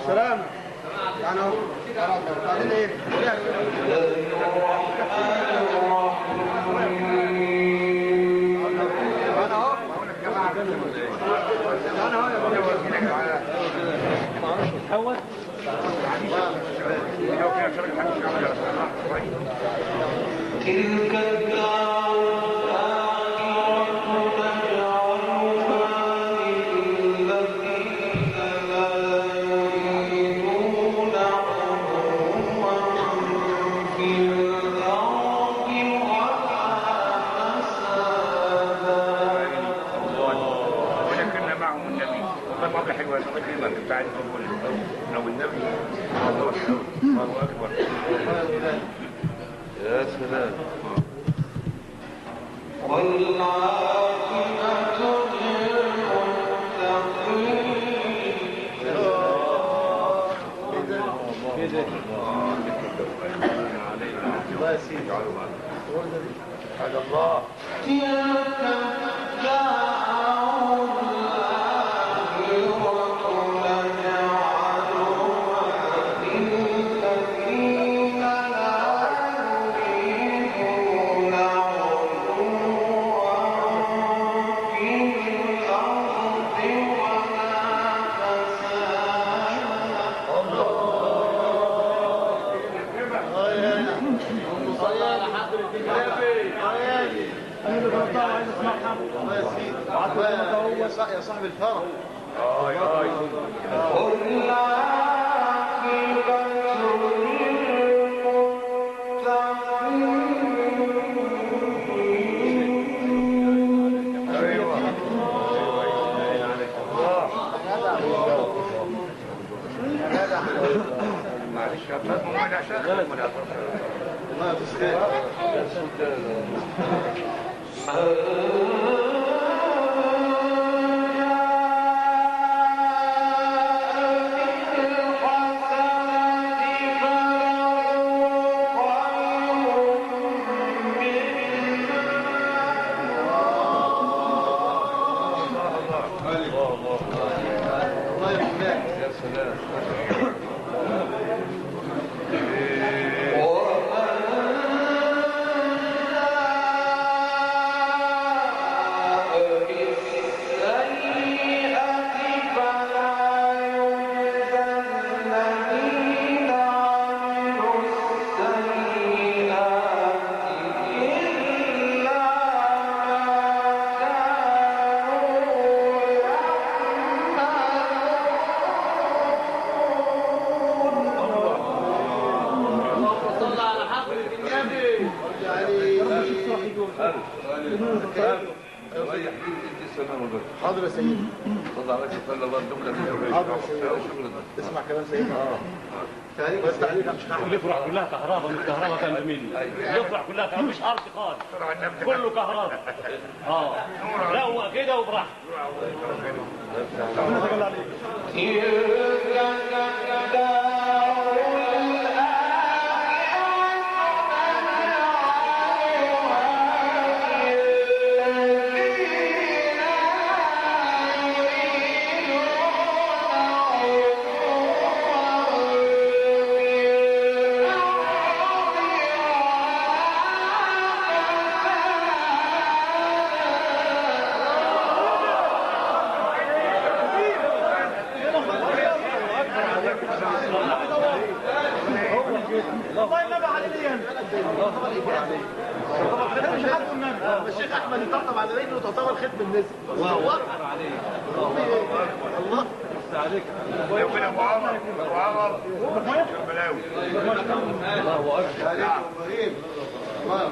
السلامة يعني اهو بعدين ايه؟ انا اهو انا اهو تلك الدار الآخرة نجعلها للذين لا يريدون علوا في الأرض ولا فسادا ولكن معهم النبي والله ما حلوه الكلمه بتاعت او النبي الله اكبر الله اكبر يا سلام والعاقبة للمتقين الله يا سيدي هذا الله تلك الدار الآخرة نجعلها للذين لا يريدون علوا في الأرض ولا فسادا الله يا سيدي يا صاحب- يا صاحب الفرح اي اي ايوه معلش يا فندم ما لا شك ولا الله يستاهل الله يرحمك يا سلام ريح لي انت السلام والبركه حاضر يا سيدي طلع عليك صلى الله الدخله حاضر يا سيدي شكرا اسمع كلام سيدنا اه بس تعليق مش هعمل الافرع كلها كهرباء مش كهرباء كان مني الافرع كلها كهرباء مش ارض خالص كله كهرباء اه لا هو كده وبراحته الشيخ احمد يطبطب على رجله وتعتبر ختم النسب الله اكبر عليك الله يقول ابو عمر ابو عمر البلاوي عليك ابراهيم الله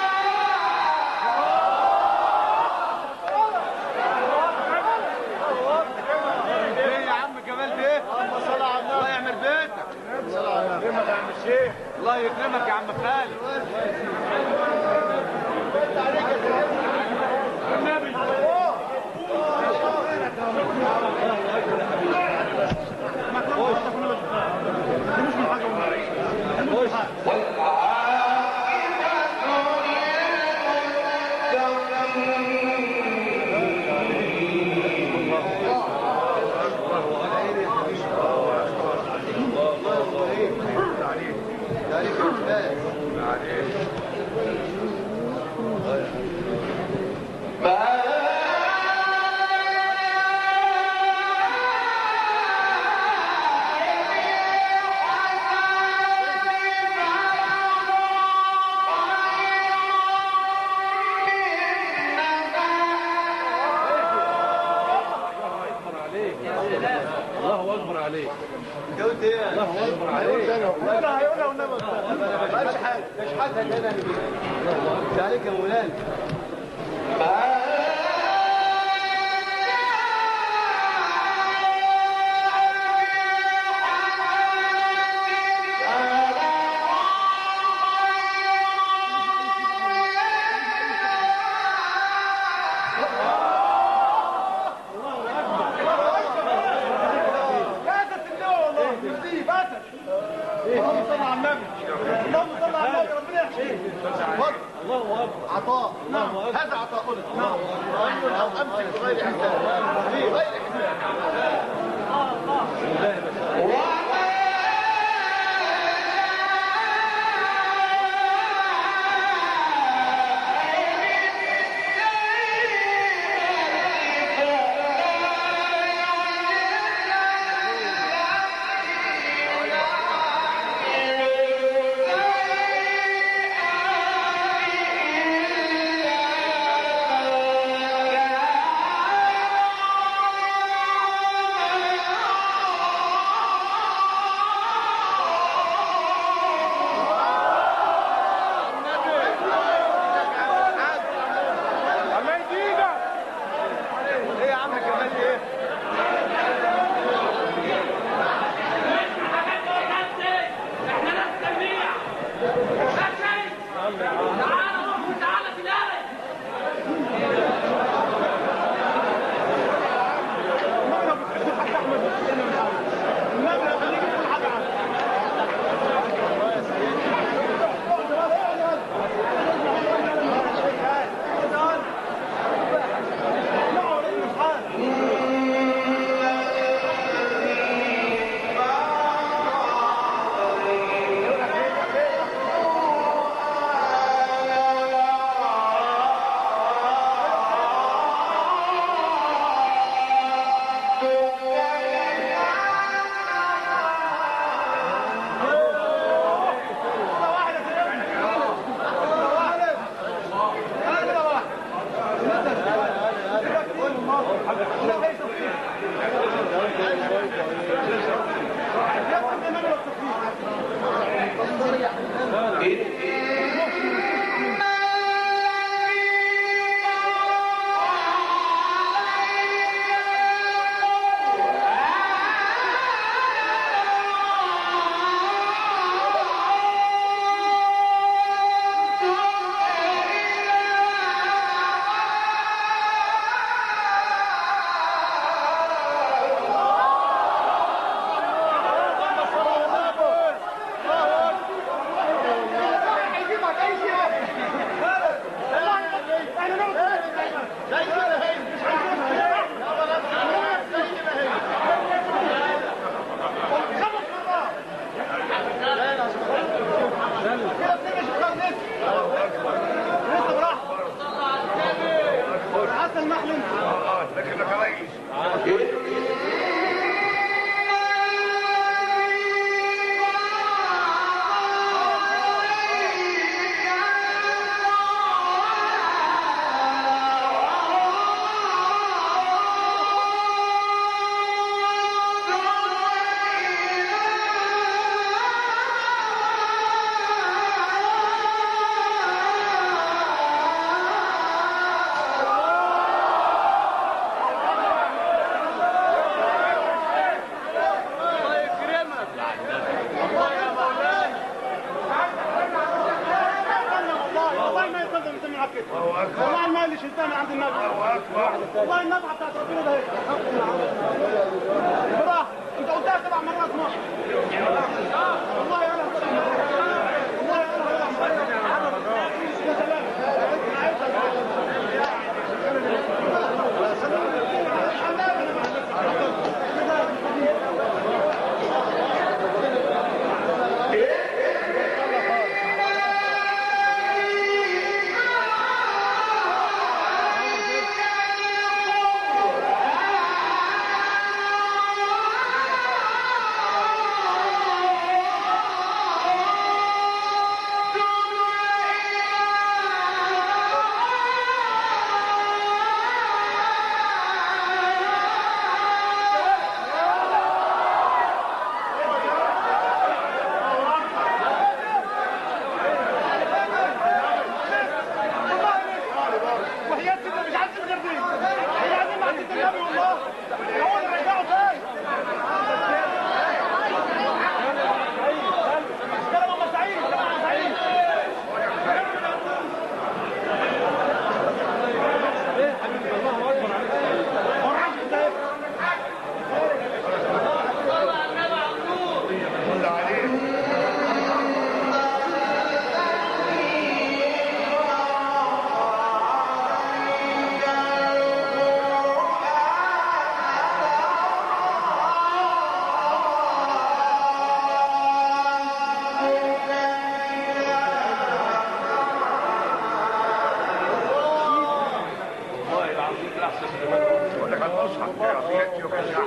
الله الشيخ الله يكرمك يا عم خالد الله اكبر عليك قلت ايه الله اكبر عليك انا هيقولها والنبي مالش حاجه مش حاجه انا اللي عليك يا مولانا فاتت اللي والله دي فاتت اللهم صل على النبي اللهم صل على النبي ربنا يحشيك الله اكبر عطاء نعم هذا عطاء قلت نعم او امسك بغير حساب في غير حساب الله يدينا ايه يا عم كمال ايه احنا ناس تنمية لا شيء تعالى روح وتعالى تلاقي الله كده والله الماء اللي شلتها من عند النبي والله النبعه بتاعت ربنا ده هي. براحه انت قلتها سبع مرات ما والله انا سبع مرات والله انا سبع مرات يا سلام وحياة سيدنا مش عايز غير دي هي عايزين مع سيدنا النبي والله هو اللي رجعه تاني كلام ام سعيد كلام ام سعيد هو معاك ازاي؟ بقول لك المصحف ده يأتي وكذا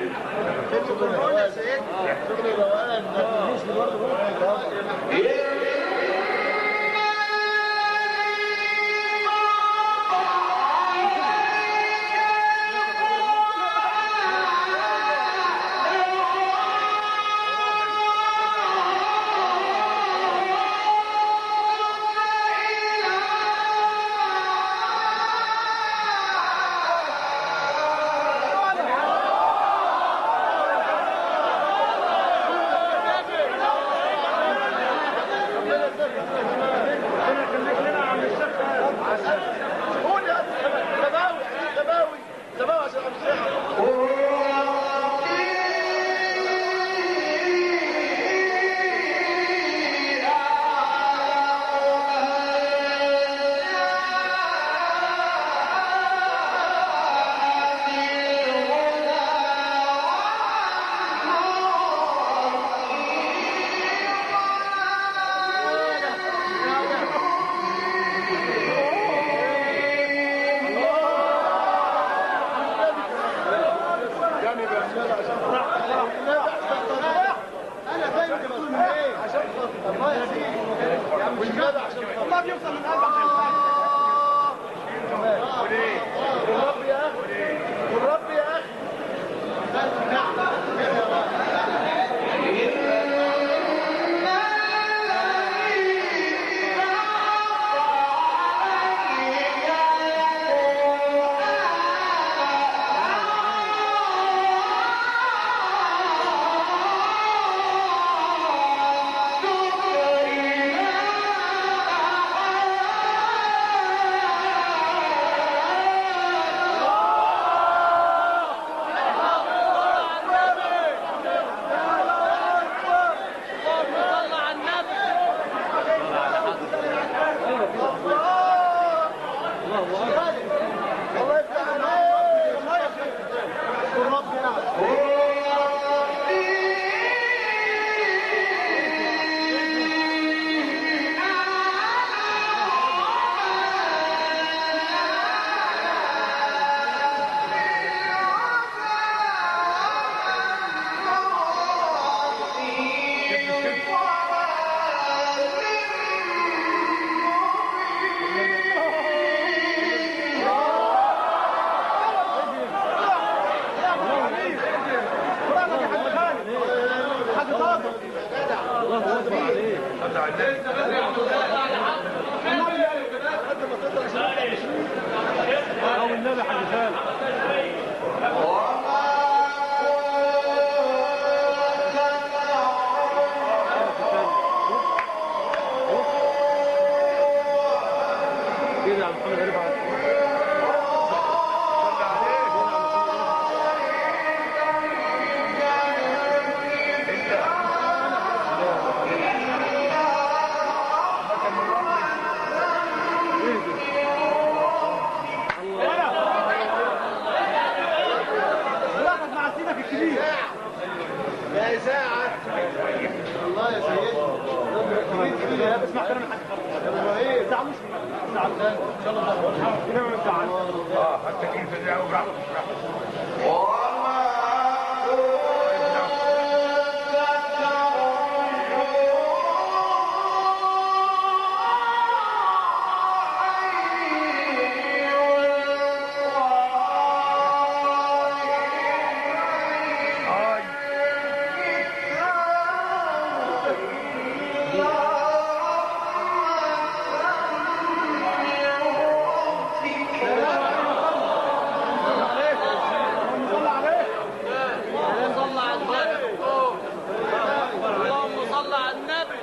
قول يا زباوي زباوي زباوي عشان امسحها انا زي ما بقول ايه عشان خاطر الله يا سيدي مش جدع عشان خاطر الله بيوصل من قلبك والرب يا اخي والرب يا اخي الله يفتح عليك الله يا شيخ والرب يعلم او النبي حدثان كده على محمد غريب عادل صلى عليه واحد مع سيدك الكبير يا ساعة الله يا سيدي كبير كبير اسمع كلام الحاج ايه زعلوش زعل ان شاء الله كده ما زعل اه حتى كيف ده وراح صل على النبي اللهم صل على النبي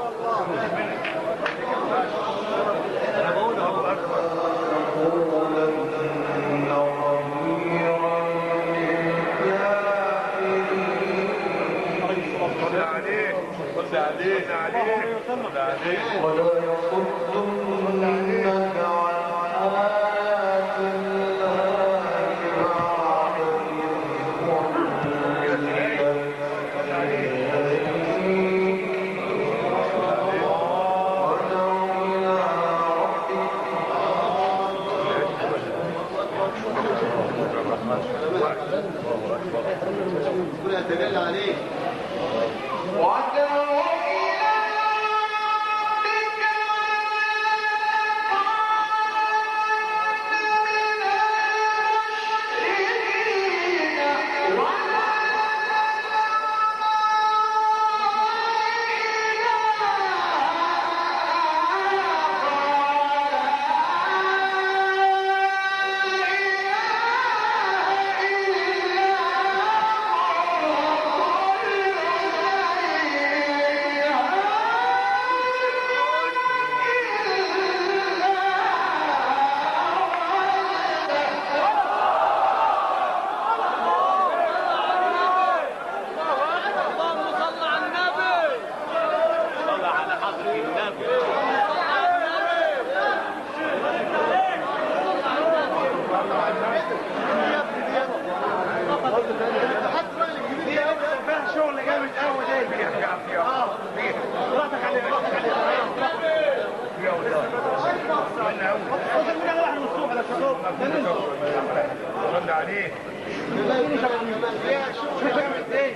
صلى عليه صلى عليه صلى عليه صلى عليه ربنا يتجلى عليك اللهم صل على النبي صل على حضرة النبي صل على النبي حتى الراجل الكبير يا ابني فيها شغل جامد قوي ده يرجع فيها راتك عليه راتك عليه وصل من واحد من الصبح على الشغل صلى عليه فيها شغل جامد ايه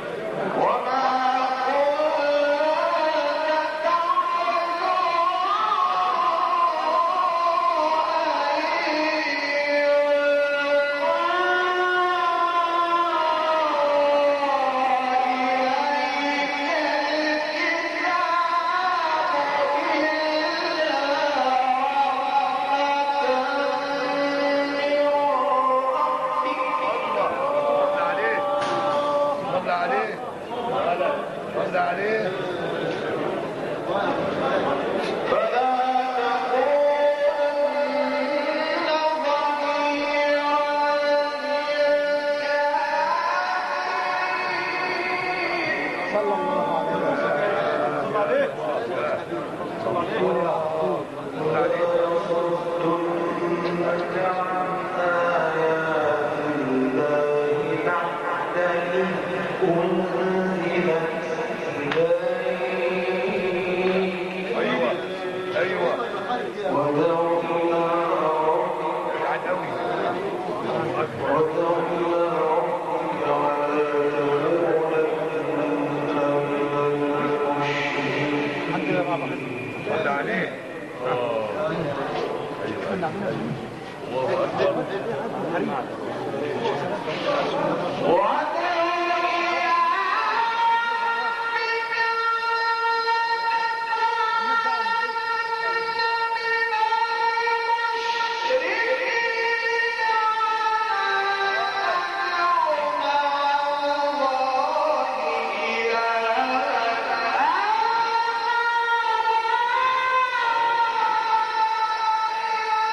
صلى عليه صلى عليه صلى عليه صلى عليه ايوه ايوه قاعد قوي صلى عليه Oh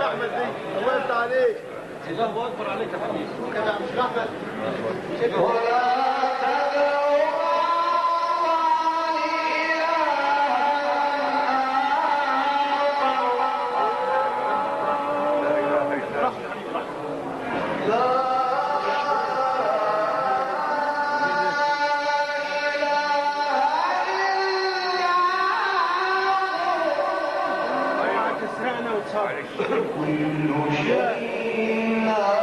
احمد دي الله يفتح عليك الله اكبر عليك يا حبيبي كده يا عم الشيخ احمد كل شيء